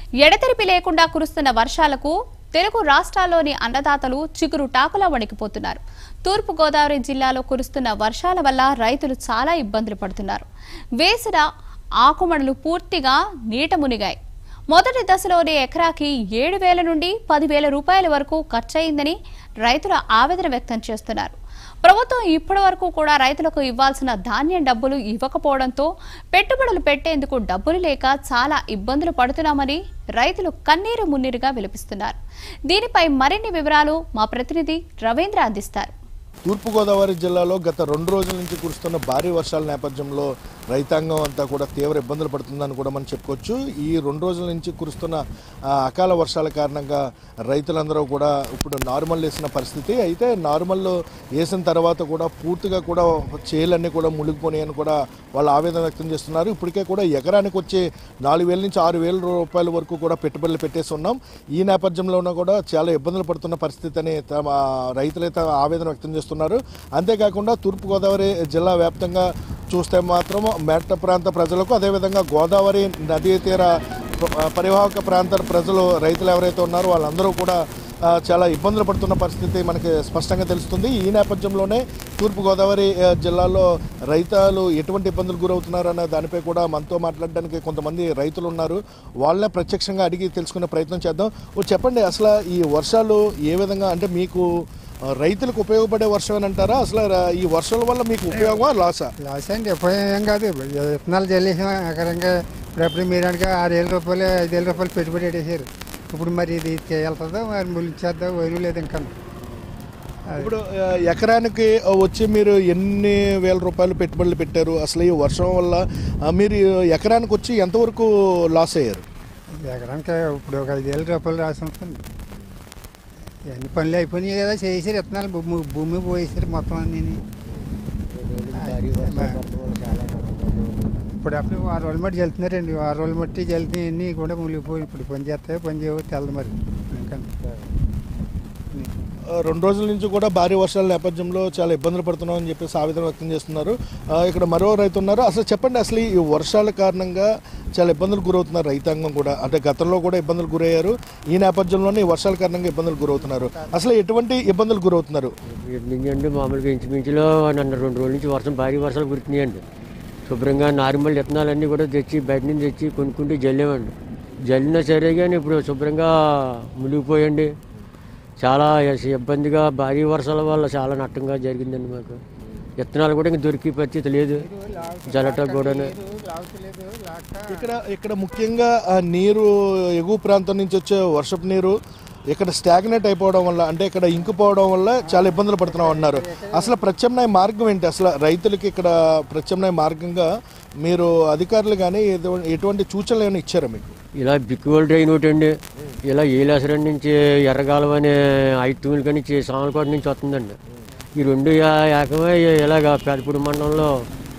ఎడతెరిపి లేకుండా కురుస్తున్న వర్షాలకు తెలుగు రాష్ట్రాల్లోని అన్నదాతలు చిగురు టాకులా వణికిపోతున్నారు తూర్పు గోదావరి జిల్లాలో కురుస్తున్న వర్షాల వల్ల రైతులు చాలా ఇబ్బందులు పడుతున్నారు వేసిన ఆకుమడులు పూర్తిగా నీట మునిగాయి మొదటి దశలోనే ఎకరాకి ఏడు వేల నుండి పదివేల రూపాయల వరకు ఖర్చయిందని రైతులు ఆవేదన వ్యక్తం చేస్తున్నారు ప్రభుత్వం ఇప్పటి వరకు కూడా రైతులకు ఇవ్వాల్సిన ధాన్యం డబ్బులు ఇవ్వకపోవడంతో పెట్టుబడులు పెట్టేందుకు డబ్బులు లేక చాలా ఇబ్బందులు పడుతున్నామని రైతులు కన్నీరు మున్నీరుగా విలపిస్తున్నారు దీనిపై మరిన్ని వివరాలు మా ప్రతినిధి రవీంద్ర అందిస్తారు తూర్పుగోదావరి జిల్లాలో గత రెండు రోజుల నుంచి కురుస్తున్న భారీ వర్షాల నేపథ్యంలో రైతాంగం అంతా కూడా తీవ్ర ఇబ్బందులు పడుతుందని కూడా మనం చెప్పుకోవచ్చు ఈ రెండు రోజుల నుంచి కురుస్తున్న ఆ, అకాల వర్షాల కారణంగా రైతులందరూ కూడా ఇప్పుడు నార్మల్ వేసిన పరిస్థితి అయితే నార్మల్ వేసిన తర్వాత కూడా పూర్తిగా కూడా చేలన్నీ కూడా మునిగిపోయాయని కూడా వాళ్ళు ఆవేదన వ్యక్తం చేస్తున్నారు ఇప్పటికే కూడా ఎకరానికి వచ్చే నాలుగు వేల నుంచి ఆరు వేల రూపాయల వరకు కూడా పెట్టుబడులు పెట్టేసి ఉన్నాం ఈ నేపథ్యంలోనూ కూడా చాలా ఇబ్బందులు పడుతున్న పరిస్థితి అని తమ రైతులైతే ఆవేదన వ్యక్తం చేస్తున్నారు అంతేకాకుండా తూర్పుగోదావరి జిల్లా వ్యాప్తంగా చూస్తే మాత్రం మెట్ట ప్రాంత ప్రజలకు అదేవిధంగా గోదావరి నదీ తీర ప- పరివాహక ప్రాంతాల ప్రజలు రైతులు ఎవరైతే ఉన్నారో వాళ్ళందరూ కూడా ఆ, చాలా ఇబ్బందులు పడుతున్న పరిస్థితి మనకి స్పష్టంగా తెలుస్తుంది ఈ నేపథ్యంలోనే తూర్పుగోదావరి ఆ, జిల్లాలో రైతులు ఎటువంటి ఇబ్బందులు గురవుతున్నారు అనే దానిపై కూడా మనతో మాట్లాడడానికి కొంతమంది రైతులు ఉన్నారు వాళ్ళనే ప్రత్యక్షంగా అడిగి తెలుసుకునే ప్రయత్నం చేద్దాం ఓ చెప్పండి అసలు ఈ వర్షాలు ఏ విధంగా అంటే మీకు ఆ, రైతులకు ఉపయోగపడే వర్షం అంటారా అసలు రా- ఈ వర్షాల వల్ల మీకు ఉపయోగమా లాసా లాస్ అండి ఉపయోగం కాదు విత్తనాలు చల్లేసాం ఎకరంగా ఇప్పుడప్పుడు మీరానికి ఆరు వేల రూపాయలు ఐదు వేల రూపాయలు పెట్టుబడి పెట్టేశారు ఇప్పుడు మరి ఇది వెళ్తుందో మరి ములిచేద్దా వైరు లేదు ఇంకా ఇప్పుడు ఆ, ఎకరానికి వచ్చి మీరు ఎన్ని వేల రూపాయలు పెట్టుబడులు పెట్టారు అసలు ఈ వర్షం వల్ల ఆ, మీరు ఎకరానికి వచ్చి ఎంతవరకు లాస్ అయ్యారు ఎకరానికి ఇప్పుడు ఒక ఐదు వేల రూపాయలు రాసి ఉంటుంది ఎన్ని పనులు అయిపోయినాయి కదా చేసారు విత్తనాలు భూమి భూమి పోయేసారు మొత్తం అన్ని ఇప్పుడు అప్పుడు ఆరు రోజులు మట్టి వెళ్తున్నారండి ఆరు రోజులు మట్టి వెళ్తే అన్నీ కూడా మునిగిపోయి ఇప్పుడు పని చేస్తాయో పని చేయవో తెలదు మరి ఇంకా ఆ, రెండు రోజుల నుంచి కూడా భారీ వర్షాల నేపథ్యంలో చాలా ఇబ్బందులు పడుతున్నాం అని చెప్పేసి ఆవేదన వ్యక్తం చేస్తున్నారు ఆ, ఇక్కడ మరో రైతు ఉన్నారు అసలు చెప్పండి అసలు ఈ వర్షాల కారణంగా చాలా ఇబ్బందులు గురవుతున్నారు రైతాంగం కూడా అంటే గతంలో కూడా ఇబ్బందులు గురయ్యారు ఈ నేపథ్యంలోనే ఈ వర్షాల కారణంగా ఇబ్బందులు గురవుతున్నారు అసలు ఎటువంటి ఇబ్బందులు గురవుతున్నారు అండి మామూలుగా ఇంచుమించులో నన్ను రెండు రోజుల నుంచి వర్షం భారీ వర్షాలు కుడుతున్నాయండి శుభ్రంగా నార్మల్ విత్తనాలన్నీ కూడా తెచ్చి బయట నుంచి తెచ్చి కొనుక్కుంటే జల్లేమండి జల్లినా సరే కానీ ఇప్పుడు శుభ్రంగా మునిగిపోయండి చాలా ఇబ్బందిగా భారీ వర్షాల వల్ల చాలా నష్టంగా జరిగిందండి మాకు విత్తనాలు కూడా ఇంక దొరికే పరిస్థితి లేదు జలట కూడా ఇక్కడ ఇక్కడ ముఖ్యంగా ఆ నీరు ఎగువ ప్రాంతం నుంచి వచ్చే వర్షపు నీరు ఇక్కడ స్టాగ్నేట్ అయిపోవడం వల్ల అంటే ఇక్కడ ఇంకిపోవడం వల్ల చాలా ఇబ్బందులు పడుతున్నాం అన్నారు అసలు ప్రత్యామ్నాయ మార్గం ఏంటి అసలు రైతులకి ఇక్కడ ప్రత్యామ్నాయ మార్గంగా మీరు అధికారులు కానీ ఎటు- ఎటువంటి సూచనలు ఏమైనా ఇచ్చారా మీకు ఇలా బిక్కువల్ డ్రైన్ ఒకటి అండి ఇలా ఏలాసరం నుంచి ఎర్రగాలం అనే ఐటూముల కానీ సామలకోట నుంచి వస్తుందండి ఈ రెండు యా- ఏకమై ఇలాగ పెదపూడి మండలంలో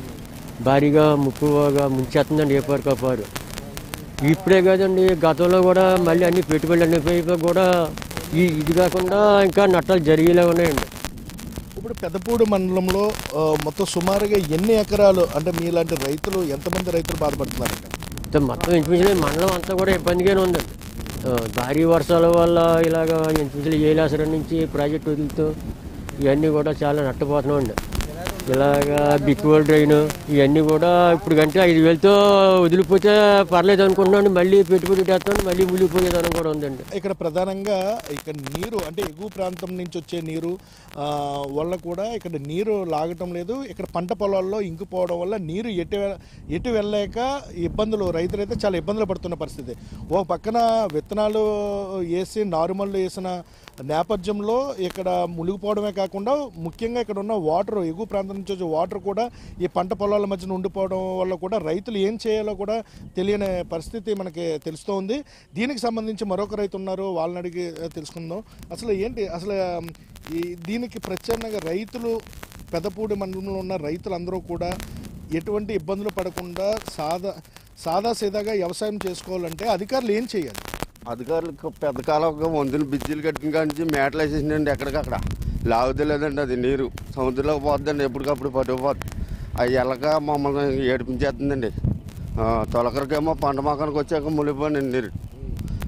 భారీగా ముక్కుగా ముంచేస్తుందండి ఏ పారు కాపారు ఇప్పుడే కాదండి గతంలో కూడా మళ్ళీ అన్ని పెట్టుబడులు అన్ని పైపు కూడా ఈ ఇది కాకుండా ఇంకా నష్టాలు జరిగేలా ఉన్నాయండి ఇప్పుడు పెద్దపూడి మండలంలో ఆ, మొత్తం సుమారుగా ఎన్ని ఎకరాలు అంటే మీలాంటి రైతులు ఎంతమంది రైతులు బాధపడుతున్నారండి మొత్తం మొత్తం ఇంచుమించు మండలం అంతా కూడా ఇబ్బందిగానే ఉందండి ఆ, భారీ వర్షాల వల్ల ఇలాగ ఇంచుమించు ఏలాసరం నుంచి ప్రాజెక్ట్ వదులుతూ ఇవన్నీ కూడా చాలా నష్టపోతున్నామండి ఇలాగా బిక్కువల్ డ్రైన్ ఇవన్నీ కూడా ఇప్పుడు కంటే ఐదు వేలతో వదిలిపోతే పర్లేదు అనుకుంటున్నాను మళ్ళీ పెట్టుబడి పెట్టేస్తాను మళ్ళీ ఉలిపోయేదనం కూడా ఉందండి ఇక్కడ ప్రధానంగా ఇక్కడ నీరు అంటే ఎగువ ప్రాంతం నుంచి వచ్చే నీరు ఆ, వల్ల కూడా ఇక్కడ నీరు లాగటం లేదు ఇక్కడ పంట పొలాల్లో ఇంకిపోవడం వల్ల నీరు ఎటు వె- ఎటు వెళ్ళలేక ఇబ్బందులు రైతులైతే చాలా ఇబ్బందులు పడుతున్న పరిస్థితి ఓ పక్కన విత్తనాలు వేసి నారుమల్లు వేసిన నేపథ్యంలో ఇక్కడ మునిగిపోవడమే కాకుండా ముఖ్యంగా ఇక్కడ ఉన్న వాటర్ ఎగువ ప్రాంతం నుంచి వచ్చే వాటర్ కూడా ఈ పంట పొలాల మధ్యన ఉండిపోవడం వల్ల కూడా రైతులు ఏం చేయాలో కూడా తెలియని పరిస్థితి మనకి తెలుస్తూ ఉంది దీనికి సంబంధించి మరొక రైతు ఉన్నారు వాళ్ళని అడిగి ఆ, తెలుసుకుందాం అసలు ఏంటి అసలు ఆ, ఈ దీనికి ప్రత్యేకంగా రైతులు పెదపూడి మండలంలో ఉన్న రైతులందరూ కూడా ఎటువంటి ఇబ్బందులు పడకుండా సాదా సాదా సీదాగా వ్యవసాయం చేసుకోవాలంటే అధికారులు ఏం చేయాలి అధికారులకు పెద్ద కాలంగా వంతులు బిజ్జీలు కట్టిన కాడి నుంచి మేటలు వేసేసిందండి ఎక్కడికక్కడ లాగుతే లేదండి అది నీరు సముద్రంలోకి పోద్దండి ఎప్పటికప్పుడు పట్టుకుపోద్ది అవి ఎలాగ మమ్మల్ని ఏడిపించేస్తుందండి ఆ, తొలకరికేమో పంట మొక్కనికి వచ్చాక మునిగిపోయింది నీరు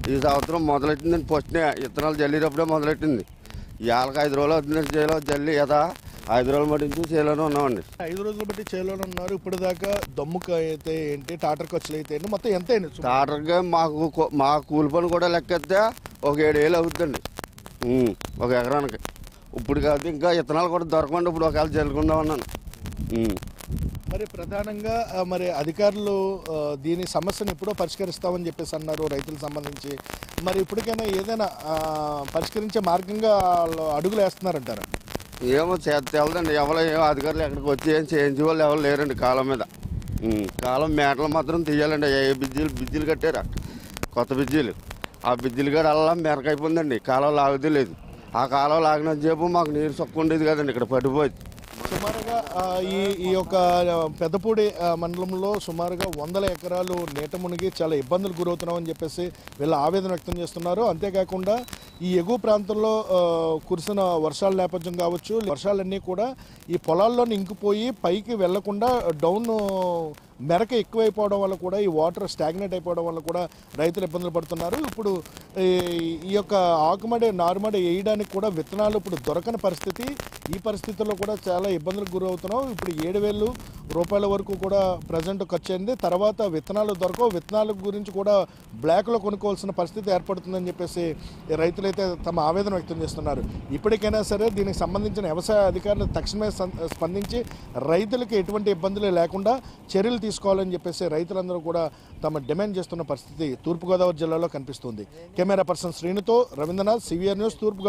ఈ సంవత్సరం మొదలెట్టిందండి ఫస్ట్నే విత్తనాలు జల్లేటప్పుడే మొదలెట్టింది ఇవాళకి ఐదు రోజులు అవుతుందండి చేలో జల్లి యథా ఐదు రోజులు మట్టించి చేలోనే ఉన్నామండి ఐదు రోజులు బట్టి చేలోనే ఉన్నారు ఇప్పుడు దాకా దమ్ముక అయితే ఏంటి టాటర్ ఖర్చులు అయితే ఏంటి మొత్తం ఎంత అయింది సుమారు? టాటర్గా మాకు కూ- మా కూలి పని కూడా లెక్కెత్తే ఒక ఏడు వేలు అవుతుందండి ఉమ్, ఒక ఎకరానికి ఇప్పుడు కాదు ఇంకా విత్తనాలు కూడా దొరకకుండా ఇప్పుడు ఒకవేళ జల్లుకుందాం అన్నాను ఉమ్. మరి ప్రధానంగా ఆ, మరి అధికారులు ఆ, దీని సమస్యను ఎప్పుడో పరిష్కరిస్తామని చెప్పేసి అన్నారు రైతులకు సంబంధించి మరి ఇప్పటికైనా ఏదైనా ఆ, పరిష్కరించే మార్గంగా వాళ్ళు అడుగులు వేస్తున్నారంటారా ఏమో చేద్దండి ఎవరు ఏమో అధికారులు ఎక్కడికి వచ్చి ఏం చేయించే వాళ్ళు ఎవరు లేరండి కాలం మీద ఉమ్, కాలం మేటలు మాత్రం తీయాలండి ఏ బిజ్జీలు బిజ్జీలు కట్టారా కొత్త బిజ్జీలు ఆ బిజ్జీలు కూడా అలా మెరకైపోయిందండి కాలం లాగుదే లేదు ఆ కాలం లాగిన సేపు మాకు నీరు సొక్కు ఉండేది కదండి ఇక్కడ పడిపోయింది సుమారుగా ఆ, ఈ ఈ యొక్క ఆ, పెద్దపూడి ఆ, మండలంలో సుమారుగా వందల ఎకరాలు నీట మునిగి చాలా ఇబ్బందులు గురవుతున్నామని చెప్పేసి వీళ్ళు ఆవేదన వ్యక్తం చేస్తున్నారు అంతేకాకుండా ఈ ఎగువ ప్రాంతంలో ఆ, కురిసిన వర్షాల నేపథ్యం కావచ్చు వర్షాలన్నీ కూడా ఈ పొలాల్లో ఇంకిపోయి పైకి వెళ్లకుండా డౌన్ మెరక ఎక్కువైపోవడం వల్ల కూడా ఈ వాటర్ స్టాగ్నేట్ అయిపోవడం వల్ల కూడా రైతులు ఇబ్బందులు పడుతున్నారు ఇప్పుడు ఈ- ఈ యొక్క ఆకుమడి నారుమడి వేయడానికి కూడా విత్తనాలు ఇప్పుడు దొరకని పరిస్థితి ఈ పరిస్థితుల్లో కూడా చాలా ఇబ్బందులకు గురవుతున్నాం ఇప్పుడు ఏడు వేలు రూపాయల వరకు కూడా ప్రజెంట్ ఖర్చు అయింది తర్వాత విత్తనాలు దొరకవు విత్తనాల గురించి కూడా బ్లాక్లో కొనుక్కోవాల్సిన పరిస్థితి ఏర్పడుతుందని చెప్పేసి ఈ రైతులైతే తమ ఆవేదన వ్యక్తం చేస్తున్నారు ఇప్పటికైనా సరే దీనికి సంబంధించిన వ్యవసాయ అధికారులు తక్షణమే సం- స్పందించి రైతులకు ఎటువంటి ఇబ్బందులు లేకుండా చర్యలు తీసుకోవాలని చెప్పేసి రైతులందరూ కూడా తమ డిమాండ్ చేస్తున్న పరిస్థితి తూర్పుగోదావరి జిల్లాలో కనిపిస్తుంది కెమెరా పర్సన్ శ్రీనుతో రవీంద్రనాథ్ సివిఆర్ న్యూస్ తూర్పు